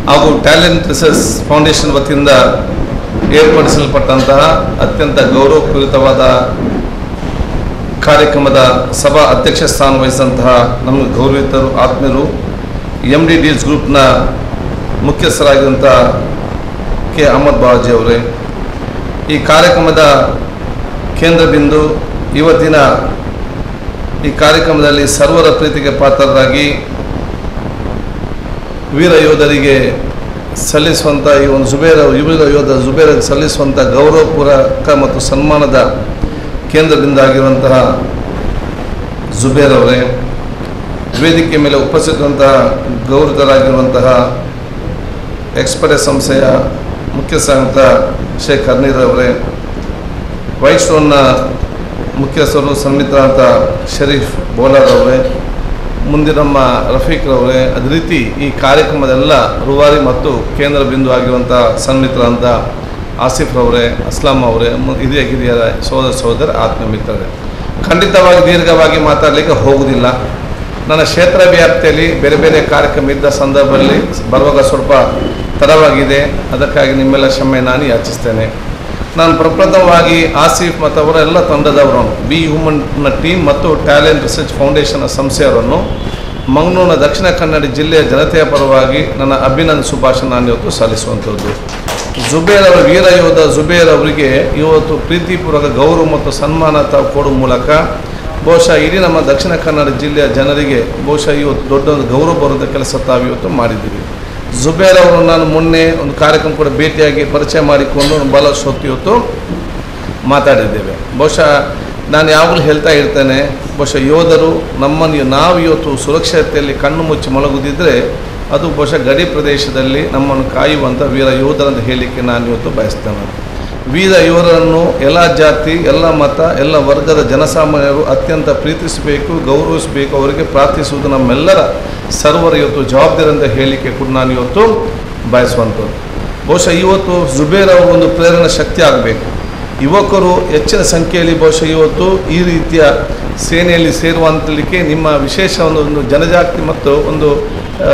ಹಾಗೂ talent research foundation ವತಿಯಿಂದ ಏರ್ಪಡಿಸಲ್ಪಟ್ಟಂತಹ ಅತ್ಯಂತ ಗೌರವಪೂರಿತವಾದ ಕಾರ್ಯಕ್ರಮದ ಸಭಾ ಅಧ್ಯಕ್ಷ ಸ್ಥಾನ ವಹಿಸಿದಂತಹ ನಮ್ಮ ಗೌರವಿತರು ಆತ್ಮೀಯರು ಎಮ್ ಡಿ ಡೀಲ್ಸ್ ಗ್ರೂಪ್ನ ಮುಖ್ಯಸ್ಥರಾಗಿದ್ದಂಥ ಕೆ ಅಹಮದ್ ಬಾವಾಜಿ ಅವರೇ ಈ ಕಾರ್ಯಕ್ರಮದ ಕೇಂದ್ರ ಬಿಂದು ಇವತ್ತಿನ ಈ ಕಾರ್ಯಕ್ರಮದಲ್ಲಿ ಸರ್ವರ ಪ್ರೀತಿಗೆ ಪಾತ್ರರಾಗಿ ವೀರ ಯೋಧರಿಗೆ ಸಲ್ಲಿಸುವಂಥ ಈ ಒಂದು ಜುಬೇರ ವೀರ ಯೋಧ ಜುಬೇರಿಗೆ ಸಲ್ಲಿಸುವಂಥ ಗೌರವಪೂರ್ವಕ ಮತ್ತು ಸನ್ಮಾನದ ಕೇಂದ್ರದಿಂದ ಆಗಿರುವಂತಹ ಜುಬೇರ್ ಅವರೇ ವೇದಿಕೆ ಮೇಲೆ ಉಪಸ್ಥಿತರಂತಹ ಗೌರವಿತರಾಗಿರುವಂತಹ ಎಕ್ಸ್ಪ್ರೆಸ್ ಸಂಸ್ಥೆಯ ಮುಖ್ಯಸ್ಥರಾದಂಥ ಶೇಖ್ ಹರ್ನೀರ್ ಅವರೇ ವೈಟ್ ಸ್ಟೋನ್ನ ಮುಖ್ಯಸ್ಥರು ಸನ್ಮಿತರಾದಂಥ ಶರೀಫ್ ಬೋಲಾರ್ ಅವರೇ ಮುಂದೆ ನಮ್ಮ ರಫೀಕ್ ಅವರೇ ಅದೇ ರೀತಿ ಈ ಕಾರ್ಯಕ್ರಮದೆಲ್ಲ ರೂವಾರಿ ಮತ್ತು ಕೇಂದ್ರ ಬಿಂದು ಆಗಿರುವಂಥ ಸನ್ಮಿತರಾದಂಥ ಆಸಿಫ್ ಅವರೇ ಅಸ್ಲಾಂ ಅವರೇ ಮು- ಹಿರಿಯ ಕಿರಿಯರ ಸೋದರ ಸೋದರ ಆತ್ಮ ಮಿತ್ರರೇ ಖಂಡಿತವಾಗಿ ದೀರ್ಘವಾಗಿ ಮಾತಾಡಲಿಕ್ಕೆ ಹೋಗುವುದಿಲ್ಲ ನನ್ನ ಕ್ಷೇತ್ರ ವ್ಯಾಪ್ತಿಯಲ್ಲಿ ಬೇರೆ ಬೇರೆ ಕಾರ್ಯಕ್ರಮ ಇದ್ದ ಸಂದರ್ಭದಲ್ಲಿ ಬರುವಾಗ ಸ್ವಲ್ಪ ತಡವಾಗಿದೆ ಅದಕ್ಕಾಗಿ ನಿಮ್ಮೆಲ್ಲ ಕ್ಷಮೆ ನಾನು ಯಾಚಿಸ್ತೇನೆ ನಾನು ಪ್ರಪ್ರಥಮವಾಗಿ ಆಸಿಫ್ ಮತ್ತು ಅವರ ಎಲ್ಲ ತಂಡದವರನ್ನು ಬಿ ಹ್ಯೂಮನ್ನ ಟೀಮ್ ಮತ್ತು ಟ್ಯಾಲೆಂಟ್ ರಿಸರ್ಚ್ ಫೌಂಡೇಶನ್ನ ಸಂಸ್ಥೆಯವರನ್ನು ಮಂಗಳೂರಿನ ದಕ್ಷಿಣ ಕನ್ನಡ ಜಿಲ್ಲೆಯ ಜನತೆಯ ಪರವಾಗಿ ನನ್ನ ಅಭಿನಂದನೆ ಶುಭಾಶಯ ನಾನು ಇವತ್ತು ಸಲ್ಲಿಸುವಂಥದ್ದು ಜುಬೇರ್ ಅವರ ವೀರ ಯೋಧ ಜುಬೇರ್ ಅವರಿಗೆ ಇವತ್ತು ಪ್ರೀತಿಪೂರ್ವಕ ಗೌರವ ಮತ್ತು ಸನ್ಮಾನ ತಾವು ಕೊಡುವ ಮೂಲಕ ಬಹುಶಃ ಇಡೀ ನಮ್ಮ ದಕ್ಷಿಣ ಕನ್ನಡ ಜಿಲ್ಲೆಯ ಜನರಿಗೆ ಬಹುಶಃ ಇವತ್ತು ದೊಡ್ಡ ಒಂದು ಗೌರವ ಬರುವಂಥ ಕೆಲಸ ತಾವು ಇವತ್ತು ಮಾಡಿದ್ದೀವಿ ಜುಬೇರ್ ಅವರು ನಾನು ಮೊನ್ನೆ ಒಂದು ಕಾರ್ಯಕ್ರಮ ಕೂಡ ಭೇಟಿಯಾಗಿ ಪರಿಚಯ ಮಾಡಿಕೊಂಡು ಒಂದು ಬಹಳಷ್ಟು ಹೊತ್ತು ಇವತ್ತು ಮಾತಾಡಿದ್ದೇವೆ ಬಹುಶಃ ನಾನು ಯಾವಾಗಲೂ ಹೇಳ್ತಾ ಇರ್ತೇನೆ ಬಹುಶಃ ಯೋಧರು ನಮ್ಮನ್ನು ನಾವು ಇವತ್ತು ಸುರಕ್ಷತೆಯಲ್ಲಿ ಕಣ್ಣು ಮುಚ್ಚಿ ಮಲಗುದಿದ್ದರೆ ಅದು ಬಹುಶಃ ಗಡಿ ಪ್ರದೇಶದಲ್ಲಿ ನಮ್ಮನ್ನು ಕಾಯುವಂಥ ವೀರ ಯೋಧರಂತ ಹೇಳಲಿಕ್ಕೆ ನಾನು ಇವತ್ತು ಬಯಸ್ತೇನೆ ವೀರ ಯೋಧರನ್ನು ಎಲ್ಲ ಜಾತಿ ಎಲ್ಲ ಮತ ಎಲ್ಲ ವರ್ಗದ ಜನಸಾಮಾನ್ಯರು ಅತ್ಯಂತ ಪ್ರೀತಿಸಬೇಕು ಗೌರವಿಸಬೇಕು ಅವರಿಗೆ ಪ್ರಾರ್ಥಿಸುವುದು ನಮ್ಮೆಲ್ಲರ ಸರ್ವರ ಇವತ್ತು ಜವಾಬ್ದಾರಿ ಅಂತ ಹೇಳಲಿಕ್ಕೆ ಕೂಡ ನಾನು ಇವತ್ತು ಬಯಸುವಂಥದ್ದು ಬಹುಶಃ ಇವತ್ತು ಜುಬೇರ್ ಅವರ ಒಂದು ಪ್ರೇರಣಾ ಶಕ್ತಿ ಆಗಬೇಕು ಯುವಕರು ಹೆಚ್ಚಿನ ಸಂಖ್ಯೆಯಲ್ಲಿ ಬಹುಶಃ ಇವತ್ತು ಈ ರೀತಿಯ ಸೇನೆಯಲ್ಲಿ ಸೇರುವಂತಲಿಕ್ಕೆ ನಿಮ್ಮ ವಿಶೇಷ ಒಂದು ಒಂದು ಜನಜಾಗೃತಿ ಮತ್ತು ಒಂದು ಆ,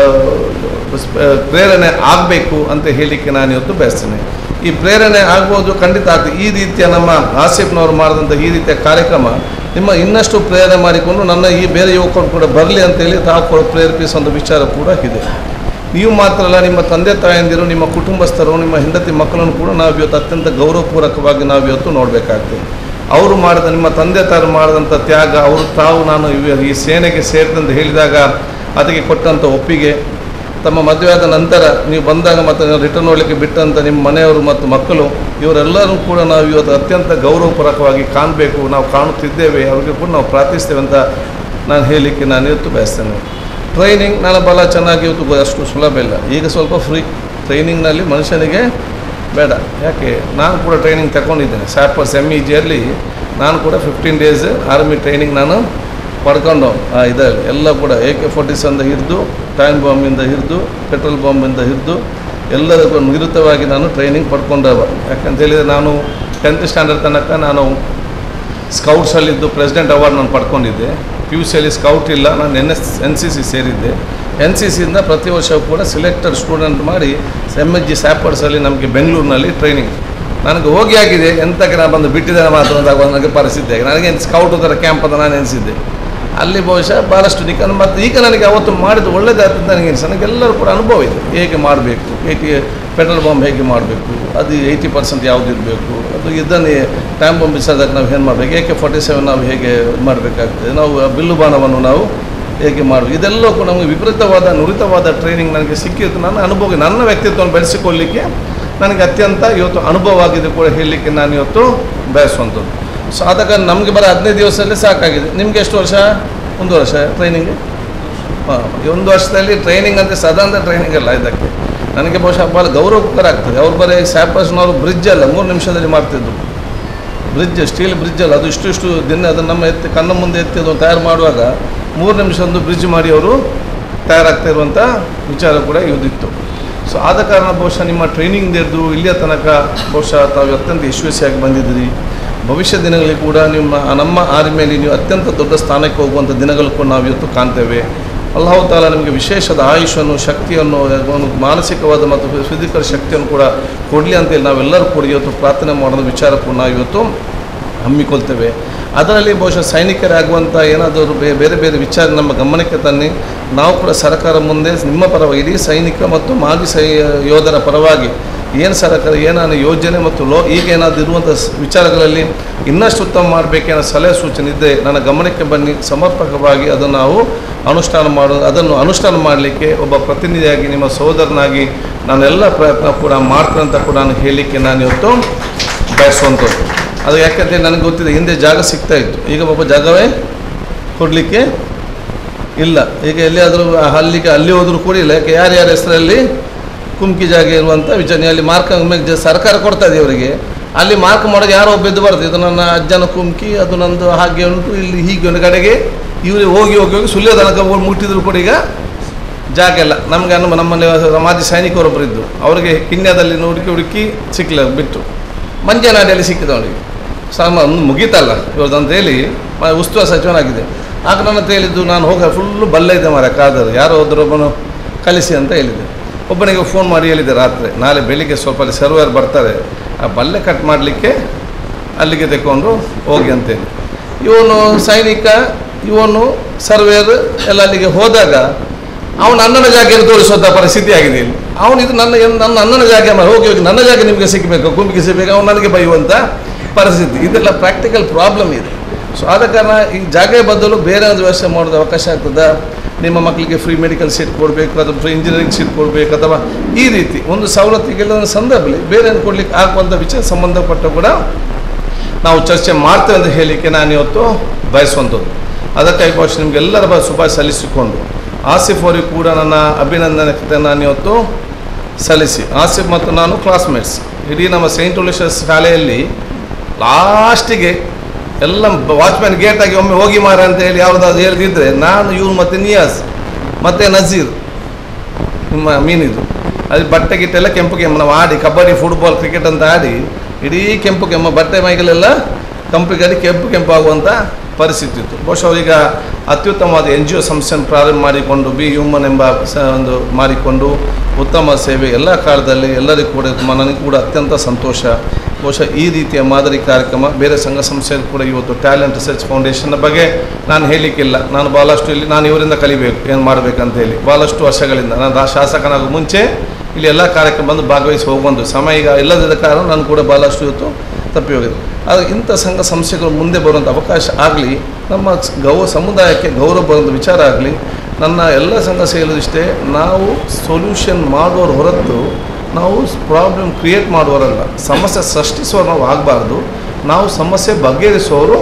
ಸ್- ಆ, ಪ್ರೇರಣೆ ಆಗಬೇಕು ಅಂತ ಹೇಳಲಿಕ್ಕೆ ನಾನು ಇವತ್ತು ಬಯಸ್ತೇನೆ ಈ ಪ್ರೇರಣೆ ಆಗ್ಬೋದು ಖಂಡಿತ ಆಗ್ತದೆ ಈ ರೀತಿಯ ನಮ್ಮ ಆಸಿಫ್ನವರು ಮಾಡಿದಂಥ ಈ ರೀತಿಯ ಕಾರ್ಯಕ್ರಮ ನಿಮ್ಮ ಇನ್ನಷ್ಟು ಪ್ರೇರಣೆ ಮಾಡಿಕೊಂಡು ನನ್ನ ಈ ಬೇರೆ ಯುವಕರು ಕೂಡ ಬರಲಿ ಅಂತೇಳಿ ತಾವು ಕೂಡ ಪ್ರೇರೇಪಿಸುವಂಥ ವಿಚಾರ ಕೂಡ ಇದೆ ನೀವು ಮಾತ್ರ ಅಲ್ಲ ನಿಮ್ಮ ತಂದೆ ತಾಯಂದಿರು ನಿಮ್ಮ ಕುಟುಂಬಸ್ಥರು ನಿಮ್ಮ ಹೆಂಡತಿ ಮಕ್ಕಳನ್ನು ಕೂಡ ನಾವು ಇವತ್ತು ಅತ್ಯಂತ ಗೌರವಪೂರ್ವಕವಾಗಿ ನಾವು ಇವತ್ತು ನೋಡಬೇಕಾಗ್ತದೆ ಅವರು ಮಾಡಿದ ನಿಮ್ಮ ತಂದೆ ತಾರು ಮಾಡಿದಂಥ ತ್ಯಾಗ ಅವರು ತಾವು ನಾನು ಇವ- ಈ ಸೇನೆಗೆ ಸೇರಿದಂತ ಹೇಳಿದಾಗ ಅದಕ್ಕೆ ಕೊಟ್ಟಂಥ ಒಪ್ಪಿಗೆ ತಮ್ಮ ಮದುವೆಯಾದ ನಂತರ ನೀವು ಬಂದಾಗ ಮತ್ತು ನೀವು ರಿಟರ್ನ್ ನೋಡಲಿಕ್ಕೆ ಬಿಟ್ಟಂಥ ನಿಮ್ಮ ಮನೆಯವರು ಮತ್ತು ಮಕ್ಕಳು ಇವರೆಲ್ಲರೂ ಕೂಡ ನಾವು ಇವತ್ತು ಅತ್ಯಂತ ಗೌರವಪೂರ್ವಕವಾಗಿ ಕಾಣಬೇಕು ನಾವು ಕಾಣುತ್ತಿದ್ದೇವೆ ಅವ್ರಿಗೆ ಕೂಡ ನಾವು ಪ್ರಾರ್ಥಿಸ್ತೇವೆ ಅಂತ ನಾನು ಹೇಳಲಿಕ್ಕೆ ನಾನು ಇವತ್ತು ಬಯಸ್ತೇನೆ ಟ್ರೈನಿಂಗ್ ನಾನು ಭಾಳ ಚೆನ್ನಾಗಿ ಇವತ್ತು ಗೊ- ಅಷ್ಟು ಸುಲಭ ಇಲ್ಲ ಈಗ ಸ್ವಲ್ಪ ಫ್ರೀ ಟ್ರೈನಿಂಗ್ನಲ್ಲಿ ಮನುಷ್ಯನಿಗೆ ಬೇಡ ಯಾಕೆ ನಾನು ಕೂಡ ಟ್ರೈನಿಂಗ್ ತಗೊಂಡಿದ್ದೇನೆ ಸ್ಯಾಪರ್ಸ್ ಎಮ್ ಇ ಜಿಯಲ್ಲಿ ನಾನು ಕೂಡ ಫಿಫ್ಟೀನ್ ಡೇಸ್ ಆರ್ಮಿ ಟ್ರೈನಿಂಗ್ ನಾನು ಪಡ್ಕೊಂಡು ಆ ಇದರಲ್ಲಿ ಎಲ್ಲ ಕೂಡ ಎ ಕೆ ಫೋರ್ಟಿಸಂದ ಹಿಡಿದು ಟೈಮ್ ಬಾಂಬಿಂದ ಹಿಡಿದು ಪೆಟ್ರೋಲ್ ಬಾಂಬಿಂದ ಹಿಡಿದು ಎಲ್ಲದಕ್ಕೂ ನಿರುತವಾಗಿ ನಾನು ಟ್ರೈನಿಂಗ್ ಪಡ್ಕೊಂಡವ ಯಾಕಂತ ಹೇಳಿದರೆ ನಾನು ಟೆಂತ್ ಸ್ಟ್ಯಾಂಡರ್ಡ್ ತನಕ ನಾನು ಸ್ಕೌಟ್ಸಲ್ಲಿದ್ದು ಪ್ರೆಸಿಡೆಂಟ್ ಅವಾರ್ಡ್ ನಾನು ಪಡ್ಕೊಂಡಿದ್ದೆ ಪಿ ಯು ಸಿಯಲ್ಲಿ ಸ್ಕೌಟ್ ಇಲ್ಲ ನಾನು N S N C C ಸೇರಿದ್ದೆ ಎನ್ ಸಿ ಸಿಯಿಂದ ಪ್ರತಿ ವರ್ಷವೂ ಕೂಡ ಸಿಲೆಕ್ಟೆಡ್ ಸ್ಟೂಡೆಂಟ್ ಮಾಡಿ ಎಮ್ ಎಚ್ ಜಿ ಸ್ಯಾಪರ್ಸಲ್ಲಿ ನಮಗೆ ಬೆಂಗಳೂರಿನಲ್ಲಿ ಟ್ರೈನಿಂಗ್ ನನಗೆ ಹೋಗಿ ಆಗಿದೆ ಎಂತಕ್ಕೆ ನಾನು ಬಂದು ಬಿಟ್ಟಿದ್ದೇನೆ ಮಾತ್ರ ಅಂತ ನನಗೆ ಪರಿಸ್ಥಿತಿ ಆಗಿದೆ ನನಗೆ ಸ್ಕೌಟ್ ಥರ ಕ್ಯಾಂಪ್ ಅಂತ ನಾನು ಎನಿಸಿದ್ದೆ ಅಲ್ಲಿ ಬಹುಶಃ ಭಾಳಷ್ಟು ನಿಕ ಮತ್ತು ಈಗ ನನಗೆ ಅವತ್ತು ಮಾಡಿದ್ದು ಒಳ್ಳೆಯದಾಗ್ತದೆ ನನಗೆ ಅನಿಸ ನನಗೆಲ್ಲರೂ ಕೂಡ ಅನುಭವ ಇದೆ ಹೇಗೆ ಮಾಡಬೇಕು ಏಟಿ ಪೆಟ್ರೋಲ್ ಬಾಂಬ್ ಹೇಗೆ ಮಾಡಬೇಕು ಅದು ಏಯ್ಟಿ ಪರ್ಸೆಂಟ್ ಯಾವ್ದು ಇರಬೇಕು ಅದು ಇದನ್ನೇ ಟೈಮ್ ಬಾಂಬ್ ಬಿಸಾದಾಗ ನಾವು ಏನು ಮಾಡಬೇಕು ಎ ಕೆ ಫಾರ್ಟಿ ಸೆವೆನ್ ನಾವು ಹೇಗೆ ಮಾಡಬೇಕಾಗ್ತದೆ ನಾವು ಆ ಬಿಲ್ಲು ಬಾಣವನ್ನು ನಾವು ಹೇಗೆ ಮಾಡಬೇಕು ಇದೆಲ್ಲ ಕೂಡ ನಮಗೆ ವಿಪರೀತವಾದ ನುರಿತವಾದ ಟ್ರೈನಿಂಗ್ ನನಗೆ ಸಿಕ್ಕಿತ್ತು ನನ್ನ ಅನುಭವ ನನ್ನ ವ್ಯಕ್ತಿತ್ವವನ್ನು ಬೆಳೆಸಿಕೊಳ್ಳಲಿಕ್ಕೆ ನನಗೆ ಅತ್ಯಂತ ಇವತ್ತು ಅನುಭವ ಆಗಿದೆ ಕೂಡ ಹೇಳಲಿಕ್ಕೆ ನಾನು ಇವತ್ತು ಬಯಸುವಂಥದ್ದು ಸೊ ಆದ ಕಾರಣ ನಮಗೆ ಬರೋ ಹದಿನೈದು ದಿವಸದಲ್ಲಿ ಸಾಕಾಗಿದೆ ನಿಮ್ಗೆ ಎಷ್ಟು ವರ್ಷ ಒಂದು ವರ್ಷ ಟ್ರೈನಿಂಗ್ ಹಾಂ ಈ ಒಂದು ವರ್ಷದಲ್ಲಿ ಟ್ರೈನಿಂಗ್ ಅಂತ ಸಾಧಾರಣ ಟ್ರೈನಿಂಗ್ ಅಲ್ಲ ಇದಕ್ಕೆ ನನಗೆ ಬಹುಶಃ ಭಾಳ ಗೌರವಕರ ಆಗ್ತದೆ ಅವ್ರು ಬರೀ ಸ್ಯಾಪರ್ಸ್ನವರು ಬ್ರಿಡ್ಜ್ ಅಲ್ಲ ಮೂರು ನಿಮಿಷದಲ್ಲಿ ಮಾಡ್ತಿದ್ರು ಬ್ರಿಡ್ಜ್ ಸ್ಟೀಲ್ ಬ್ರಿಡ್ಜ್ ಅಲ್ಲ ಅದು ಇಷ್ಟು ಇಷ್ಟು ದಿನ ಅದನ್ನು ನಮ್ಮ ಎತ್ತಿ ಕಣ್ಣ ಮುಂದೆ ಎತ್ತಿ ಅದನ್ನು ತಯಾರು ಮಾಡುವಾಗ ಮೂರು ನಿಮಿಷ ಒಂದು ಬ್ರಿಡ್ಜ್ ಮಾಡಿ ಅವರು ತಯಾರಾಗ್ತಾ ಇರುವಂಥ ವಿಚಾರ ಕೂಡ ಇದಿತ್ತು ಸೊ ಆದ ಕಾರಣ ಬಹುಶಃ ನಿಮ್ಮ ಟ್ರೈನಿಂಗ್ ಹಿಡಿದು ಇಲ್ಲಿಯ ತನಕ ಬಹುಶಃ ತಾವು ಅತ್ಯಂತ ಯಶಸ್ವಿಯಾಗಿ ಬಂದಿದ್ದೀರಿ ಭವಿಷ್ಯ ದಿನಗಳಲ್ಲಿ ಕೂಡ ನಿಮ್ಮ ನಮ್ಮ ಆರ್ಮಿಯಲ್ಲಿ ನೀವು ಅತ್ಯಂತ ದೊಡ್ಡ ಸ್ಥಾನಕ್ಕೆ ಹೋಗುವಂಥ ದಿನಗಳು ಕೂಡ ನಾವು ಇವತ್ತು ಕಾಣ್ತೇವೆ ಅಲ್ಲಾಹು ತಾಲ ನಿಮಗೆ ವಿಶೇಷದ ಆಯುಷನ್ನು ಶಕ್ತಿಯನ್ನು ಒಂದು ಮಾನಸಿಕವಾದ ಮತ್ತು ಫಿಸಿಕಲ್ ಶಕ್ತಿಯನ್ನು ಕೂಡ ಕೊಡಲಿ ಅಂತೇಳಿ ನಾವೆಲ್ಲರೂ ಕೂಡ ಇವತ್ತು ಪ್ರಾರ್ಥನೆ ಮಾಡೋದು ವಿಚಾರಕ್ಕೂ ನಾವು ಇವತ್ತು ಹಮ್ಮಿಕೊಳ್ತೇವೆ ಅದರಲ್ಲಿ ಬಹುಶಃ ಸೈನಿಕರಾಗುವಂಥ ಏನಾದರೂ ಬೇ- ಬೇರೆ ಬೇರೆ ವಿಚಾರ ನಮ್ಮ ಗಮನಕ್ಕೆ ತನ್ನಿ ನಾವು ಕೂಡ ಸರ್ಕಾರ ಮುಂದೆ ನಿಮ್ಮ ಪರವಾಗಿ ಇಡೀ ಸೈನಿಕ ಮತ್ತು ಮಾಜಿ ಸೈ ಯೋಧರ ಪರವಾಗಿ ಏನು ಸರ್ಕಾರ ಏನಾನ ಯೋಜನೆ ಮತ್ತು ಲೋ ಈಗ ಏನಾದರೂ ಇರುವಂಥ ಸ್- ವಿಚಾರಗಳಲ್ಲಿ ಇನ್ನಷ್ಟು ಉತ್ತಮ ಮಾಡಬೇಕೇನೋ ಸಲಹೆ ಸೂಚನೆ ಇದ್ದರೆ ನನ್ನ ಗಮನಕ್ಕೆ ಬನ್ನಿ ಸಮರ್ಪಕವಾಗಿ ಅದನ್ನು ನಾವು ಅನುಷ್ಠಾನ ಮಾಡೋದು ಅದನ್ನು ಅನುಷ್ಠಾನ ಮಾಡಲಿಕ್ಕೆ ಒಬ್ಬ ಪ್ರತಿನಿಧಿಯಾಗಿ ನಿಮ್ಮ ಸಹೋದರನಾಗಿ ನಾನೆಲ್ಲ ಪ್ರಯತ್ನ ಕೂಡ ಮಾಡ್ತೇನೆ ಅಂತ ಕೂಡ ನಾನು ಹೇಳಲಿಕ್ಕೆ ನಾನು ಇವತ್ತು ಬಯಸುವಂಥದ್ದು ಅದು ಯಾಕಂದರೆ ನನಗೆ ಗೊತ್ತಿದೆ ಹಿಂದೆ ಜಾಗ ಸಿಗ್ತಾ ಇತ್ತು ಈಗ ಒಬ್ಬ ಜಾಗವೇ ಕೊಡಲಿಕ್ಕೆ ಇಲ್ಲ ಈಗ ಎಲ್ಲಿಯಾದರೂ ಅಲ್ಲಿಗೆ ಅಲ್ಲಿ ಹೋದರೂ ಕೂಡ ಇಲ್ಲ ಯಾಕೆ ಯಾರ್ಯಾರ ಹೆಸರಲ್ಲಿ ಕುಮ್ಕಿ ಜಾಗ ಇರುವಂಥ ವಿಚಾರ ಅಲ್ಲಿ ಮಾರ್ಕ್ ಮೇಲೆ ಜ- ಸರ್ಕಾರ ಕೊಡ್ತಾ ಇದೆ ಅವರಿಗೆ ಅಲ್ಲಿ ಮಾರ್ಕ್ ಮಾಡೋದು ಯಾರೋ ಒಬ್ಬ ಎದ್ದು ಬರ್ತದೆ ಇದು ನನ್ನ ಅಜ್ಜನ ಕುಮ್ಕಿ ಅದು ನಂದು ಹಾಗೆ ಉಂಟು ಇಲ್ಲಿ ಹೀಗೆ ಒಂದು ಕಡೆಗೆ ಇವರು ಹೋಗಿ ಹೋಗಿ ಹೋಗಿ ಸುಳ್ಯ ತನಕ ಹೋಗಿ ಮುಟ್ಟಿದ್ರು ಕೂಡ ಈಗ ಜಾಗ ಇಲ್ಲ ನಮಗೆ ಅನ್ನು ನಮ್ಮಲ್ಲಿ ಮಾಜಿ ಸೈನಿಕರೊಬ್ಬರು ಇದ್ದು ಅವರಿಗೆ ಕಿನ್ಯದಲ್ಲಿ ಹುಡುಕಿ ಹುಡುಕಿ ಸಿಕ್ಕಲಿಲ್ಲ ಬಿಟ್ಟು ಮಂಜನಾಡಿಯಲ್ಲಿ ಸಿಕ್ಕಿದ ಅವನಿಗೆ ಸಮ ಒಂದು ಮುಗೀತಲ್ಲ ಇವ್ರದ್ದು ಅಂತ ಹೇಳಿ ಮ- ಉಸ್ತುವಾರಿ ಸಚಿವನಾಗಿದೆ ಆಗ ನನ್ನ ಹತ್ರ ಹೇಳಿದ್ದು ನಾನು ಹೋಗ ಫುಲ್ಲು ಬಲ್ಲ ಇದೆ ಮಾರ ಕಾದರು ಯಾರೋ ಒಬ್ಬರೊಬ್ಬನು ಕಲಿಸಿ ಅಂತ ಹೇಳಿದೆ ಒಬ್ಬನಿಗೆ ಫೋನ್ ಮಾಡಿ ಹೇಳಿದೆ ರಾತ್ರಿ ನಾಳೆ ಬೆಳಿಗ್ಗೆ ಸ್ವಲ್ಪ ಅಲ್ಲಿ ಸರ್ವರ್ ಬರ್ತಾರೆ ಆ ಬಲ್ಲೆ ಕಟ್ ಮಾಡಲಿಕ್ಕೆ ಅಲ್ಲಿಗೆ ತೆಕ್ಕೊಂಡು ಹೋಗಿ ಅಂತೇಳಿ ಇವನು ಸೈನಿಕ ಇವನು ಸರ್ವೇರ್ ಎಲ್ಲ ಅಲ್ಲಿಗೆ ಹೋದಾಗ ಅವನು ಅಣ್ಣನ ಜಾಗೆಯನ್ನು ತೋರಿಸುವಂಥ ಪರಿಸ್ಥಿತಿ ಆಗಿದೆ ಇಲ್ಲಿ ಅವನು ಇದು ನನ್ನ ಏನ್- ನನ್ನ ಅಣ್ಣನ ಜಾಗ ಮಾಡಿ ಹೋಗಿ ಹೋಗಿ ನನ್ನ ಜಾಗ ನಿಮಗೆ ಸಿಗಬೇಕು ಗುಂಪಿಗೆ ಸಿಗಬೇಕು ಅವನು ನನಗೆ ಬೈಯುವಂಥ ಪರಿಸ್ಥಿತಿ ಇದೆಲ್ಲ ಪ್ರಾಕ್ಟಿಕಲ್ ಪ್ರಾಬ್ಲಮ್ ಇದೆ ಸೊ ಆದ ಕಾರಣ ಈ ಜಾಗ ಬದಲು ಬೇರೆ ಒಂದು ವ್ಯವಸ್ಥೆ ಮಾಡೋದು ಅವಕಾಶ ಆಗ್ತದ ನಿಮ್ಮ ಮಕ್ಕಳಿಗೆ ಫ್ರೀ ಮೆಡಿಕಲ್ ಸೀಟ್ ಕೊಡಬೇಕು ಅಥವಾ ಫ್ರೀ ಇಂಜಿನಿಯರಿಂಗ್ ಸೀಟ್ ಕೊಡಬೇಕು ಅಥವಾ ಈ ರೀತಿ ಒಂದು ಸವಲತ್ತಿಗೆಲ್ಲ ಒಂದು ಸಂದರ್ಭದಲ್ಲಿ ಬೇರೆ ಏನು ಕೊಡ್ಲಿಕ್ಕೆ ಆಗುವಂಥ ವಿಚಾರ ಸಂಬಂಧಪಟ್ಟ ಕೂಡ ನಾವು ಚರ್ಚೆ ಮಾಡ್ತೇವೆ ಅಂತ ಹೇಳಲಿಕ್ಕೆ ನಾನು ಇವತ್ತು ಬಯಸುವಂಥದ್ದು ಅದಕ್ಕಾಗಿ ಬಹುಶಃ ನಿಮಗೆಲ್ಲರ ಬ ಶುಭ ಸಲ್ಲಿಸಿಕೊಂಡು ಆಸಿಫ್ ಅವರಿಗೂ ಕೂಡ ನನ್ನ ಅಭಿನಂದನೆ ನಾನು ಇವತ್ತು ಸಲ್ಲಿಸಿ ಆಸಿಫ್ ಮತ್ತು ನಾನು ಕ್ಲಾಸ್ಮೇಟ್ಸ್ ಇಡೀ ನಮ್ಮ ಸೈಂಟ್ ಒಲಿಷಸ್ ಶಾಲೆಯಲ್ಲಿ ಲಾಸ್ಟಿಗೆ ಎಲ್ಲ ವಾಚ್ಮ್ಯಾನ್ ಗೇಟಾಗಿ ಒಮ್ಮೆ ಹೋಗಿ ಮಾರ ಅಂತ ಹೇಳಿ ಯಾವುದಾದ್ರು ಹೇಳ್ತಿದ್ರೆ ನಾನು ಇವ್ರು ಮತ್ತು ನಿಯಾಸ್ ಮತ್ತು ನಜೀರ್ ನಿಮ್ಮ ಮೀನಿದು ಅದು ಬಟ್ಟೆ ಗಿಟ್ಟೆಲ್ಲ ಕೆಂಪು ಕೆಮ್ಮು ನಾವು ಆಡಿ ಕಬಡ್ಡಿ ಫುಟ್ಬಾಲ್ ಕ್ರಿಕೆಟ್ ಅಂತ ಆಡಿ ಇಡೀ ಕೆಂಪು ಕೆಮ್ಮ ಬಟ್ಟೆ ಮೈಗಳೆಲ್ಲ ಕಂಪಿಗಾಗಿ ಕೆಂಪು ಕೆಂಪು ಆಗುವಂಥ ಪರಿಸ್ಥಿತಿ ಇತ್ತು ಬಹುಶಃ ಈಗ ಅತ್ಯುತ್ತಮವಾದ ಎನ್ ಜಿ ಒ ಸಂಸ್ಥೆಯನ್ನು ಪ್ರಾರಂಭ ಮಾಡಿಕೊಂಡು ಬಿ ಹ್ಯೂಮನ್ ಎಂಬ ಸ ಒಂದು ಮಾಡಿಕೊಂಡು ಉತ್ತಮ ಸೇವೆ ಎಲ್ಲ ಕಾಲದಲ್ಲಿ ಎಲ್ಲರಿಗೂ ಕೂಡ ನನಗೆ ಕೂಡ ಅತ್ಯಂತ ಸಂತೋಷ ಬಹುಶಃ ಈ ರೀತಿಯ ಮಾದರಿ ಕಾರ್ಯಕ್ರಮ ಬೇರೆ ಸಂಘ ಸಂಸ್ಥೆಗಳು ಕೂಡ ಇವತ್ತು ಟ್ಯಾಲೆಂಟ್ ರಿಸರ್ಚ್ ಫೌಂಡೇಶನ್ನ ಬಗ್ಗೆ ನಾನು ಹೇಳಲಿಕ್ಕಿಲ್ಲ ನಾನು ಭಾಳಷ್ಟು ಇಲ್ಲಿ ನಾನು ಇವರಿಂದ ಕಲಿಬೇಕು ಏನು ಮಾಡಬೇಕಂತ ಹೇಳಿ ಭಾಳಷ್ಟು ವರ್ಷಗಳಿಂದ ನಾನು ರಾ- ಶಾಸಕನಾಗೋ ಮುಂಚೆ ಇಲ್ಲಿ ಎಲ್ಲ ಕಾರ್ಯಕ್ರಮ ಬಂದು ಭಾಗವಹಿಸಿ ಹೋಗ್ಬಂದು ಸಮಯ ಈಗ ಇಲ್ಲದಿದ್ದ ಕಾರಣ ನಾನು ಕೂಡ ಭಾಳಷ್ಟು ಇವತ್ತು ತಪ್ಪಿ ಹೋಗಿದೆ ಆದರೆ ಇಂಥ ಸಂಘ ಸಂಸ್ಥೆಗಳು ಮುಂದೆ ಬರುವಂಥ ಅವಕಾಶ ಆಗಲಿ ನಮ್ಮ ಸ್- ಗೌ ಸಮುದಾಯಕ್ಕೆ ಗೌರವ ಬರುವಂಥ ವಿಚಾರ ಆಗಲಿ ನನ್ನ ಎಲ್ಲ ಸಂಘ ಸೇರಿದಿಷ್ಟೇ ನಾವು ಸೊಲ್ಯೂಷನ್ ಮಾಡುವವರು ಹೊರತು ನಾವು ಪ್ರಾಬ್ಲಮ್ ಕ್ರಿಯೇಟ್ ಮಾಡುವವರಲ್ಲ ಸಮಸ್ಯೆ ಸೃಷ್ಟಿಸುವವರು ನಾವು ಆಗಬಾರ್ದು ನಾವು ಸಮಸ್ಯೆ ಬಗೆಹರಿಸುವವರು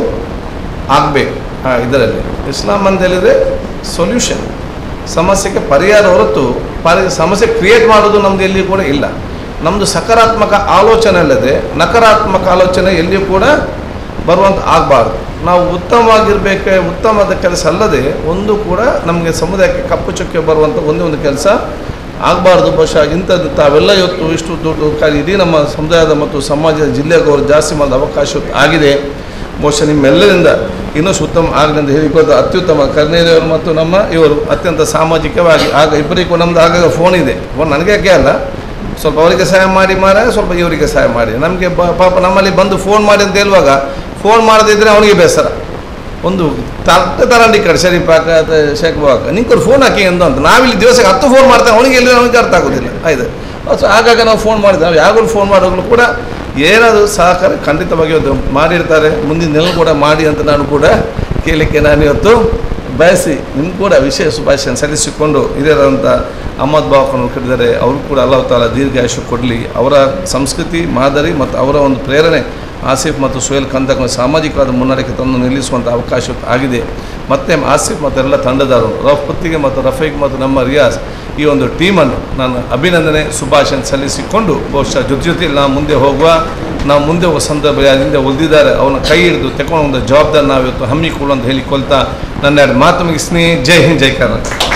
ಆಗಬೇಕು ಇದರಲ್ಲಿ ಇಸ್ಲಾಂ ಅಂತ ಹೇಳಿದರೆ ಸೊಲ್ಯೂಷನ್ ಸಮಸ್ಯೆಗೆ ಪರಿಹಾರ ಹೊರತು ಪರಿ ಸಮಸ್ಯೆ ಕ್ರಿಯೇಟ್ ಮಾಡೋದು ನಮ್ದು ಎಲ್ಲಿಯೂ ಕೂಡ ಇಲ್ಲ ನಮ್ಮದು ಸಕಾರಾತ್ಮಕ ಆಲೋಚನೆ ಅಲ್ಲದೆ ನಕಾರಾತ್ಮಕ ಆಲೋಚನೆ ಎಲ್ಲಿಯೂ ಕೂಡ ಬರುವಂತ ಆಗಬಾರ್ದು ನಾವು ಉತ್ತಮವಾಗಿರಬೇಕೆ ಉತ್ತಮವಾದ ಕೆಲಸ ಅಲ್ಲದೆ ಒಂದು ಕೂಡ ನಮಗೆ ಸಮುದಾಯಕ್ಕೆ ಕಪ್ಪು ಚುಕ್ಕೆ ಬರುವಂಥ ಒಂದೇ ಒಂದು ಕೆಲಸ ಆಗಬಾರ್ದು ಬಹುಶಃ ಇಂಥದ್ದು ತಾವೆಲ್ಲ ಇವತ್ತು ಇಷ್ಟು ದೊಡ್ಡ ಕಾರ್ಯ ಇಡೀ ನಮ್ಮ ಸಮುದಾಯದ ಮತ್ತು ಸಮಾಜದ ಜಿಲ್ಲೆಗೆ ಅವರು ಜಾಸ್ತಿ ಮಾಡೋದು ಅವಕಾಶ ಆಗಿದೆ ಬಹುಶಃ ನಿಮ್ಮೆಲ್ಲರಿಂದ ಇನ್ನಷ್ಟು ಉತ್ತಮ ಆಗಲಿ ಅಂತ ಹೇಳಿಕೊಂಡು ಅತ್ಯುತ್ತಮ ಕರ್ನೇರಿಯವರು ಮತ್ತು ನಮ್ಮ ಇವರು ಅತ್ಯಂತ ಸಾಮಾಜಿಕವಾಗಿ ಆಗ ಇಬ್ಬರಿಗೂ ನಮ್ಮದು ಆಗಾಗ ಫೋನ್ ಇದೆ ಫೋನ್ ನನಗೆ ಯಾಕೆ ಅಲ್ಲ ಸ್ವಲ್ಪ ಅವರಿಗೆ ಸಹಾಯ ಮಾಡಿ ಮಾರ ಸ್ವಲ್ಪ ಇವರಿಗೆ ಸಹಾಯ ಮಾಡಿ ನಮಗೆ ಪಾಪ ನಮ್ಮಲ್ಲಿ ಬಂದು ಫೋನ್ ಮಾಡಿ ಅಂತ ಹೇಳುವಾಗ ಫೋನ್ ಮಾಡದಿದ್ದರೆ ಅವನಿಗೆ ಬೇಸರ ಒಂದು ತಟ್ಟೆ ತರಂಡಿ ಕಡೆ ಸರಿ ಪಾಕ ಶೇಕ್ ಬಾಕ ನಿಂಗೆ ಫೋನ್ ಹಾಕಿ ಎಂದು ಅಂತ ನಾವಿಲ್ಲಿ ದಿವಸಕ್ಕೆ ಹತ್ತು ಫೋನ್ ಮಾಡ್ತೇವೆ ಅವನಿಗೆ ಎಲ್ಲಿ ಅವನಿಗೆ ಅರ್ಥ ಆಗೋದಿಲ್ಲ ಆಯ್ತು ಸೊ ಆಗಾಗ ನಾವು ಫೋನ್ ಮಾಡಿದ್ವಿ ನಾವು ಯಾವಾಗಲೂ ಫೋನ್ ಮಾಡೋಗಳು ಕೂಡ ಏನಾದರೂ ಸಹಕಾರ ಖಂಡಿತವಾಗಿ ಅದು ಮಾಡಿರ್ತಾರೆ ಮುಂದಿನ ನೆಲ ಕೂಡ ಮಾಡಿ ಅಂತ ನಾನು ಕೂಡ ಕೇಳಲಿಕ್ಕೆ ನಾನು ಇವತ್ತು ಬಯಸಿ ನಿಮ್ಗೆ ಕೂಡ ವಿಶೇಷ ಶುಭಾಶಯ ಸಲ್ಲಿಸಿಕೊಂಡು ಹಿರಿಯರಂಥ ಅಹಮದ್ ಬಾಬನ್ನು ಕರೆದರೆ ಅವರು ಕೂಡ ಅಲ್ಲಾಹ್ ತಾಲ ದೀರ್ಘಾಯುಷ್ಯ ಕೊಡಲಿ ಅವರ ಸಂಸ್ಕೃತಿ ಮಾದರಿ ಮತ್ತು ಅವರ ಒಂದು ಪ್ರೇರಣೆ ಆಸಿಫ್ ಮತ್ತು ಸುಹೇಲ್ ಕಂದಕ ಸಾಮಾಜಿಕವಾದ ಮುನ್ನಡೆಗೆ ತಂದು ನಿಲ್ಲಿಸುವಂಥ ಅವಕಾಶ ಆಗಿದೆ ಮತ್ತೆ ಆಸಿಫ್ ಮತ್ತು ಎಲ್ಲ ತಂಡದಾರರು ರಫ್ ಪುತ್ತಿಗೆ ಮತ್ತು ರಫೀಕ್ ಮತ್ತು ನಮ್ಮ ರಿಯಾಜ್ ಈ ಒಂದು ಟೀಮನ್ನು ನಾನು ಅಭಿನಂದನೆ ಶುಭಾಶಯ ಸಲ್ಲಿಸಿಕೊಂಡು ಬಹುಶಃ ಜೊತೆ ಜೊತೆಯಲ್ಲಿ ನಾವು ಮುಂದೆ ಹೋಗುವ ನಾವು ಮುಂದೆ ಹೋಗುವ ಸಂದರ್ಭ ಯಾರಿಂದ ಉಳಿದಿದ್ದಾರೆ ಅವನ ಕೈ ಹಿಡಿದು ತಗೊಂಡು ಒಂದು ಜವಾಬ್ದಾರಿ ನಾವು ಇವತ್ತು ಹಮ್ಮಿಕೊಳ್ಳು ಅಂತ ಹೇಳಿಕೊಳ್ತಾ ನನ್ನ ಎರಡು ಮಾತು ಮುಗಿಸ್ನಿ ಜೈ ಹಿಂದ್ ಜೈ ಕರ್ನಾಟಕ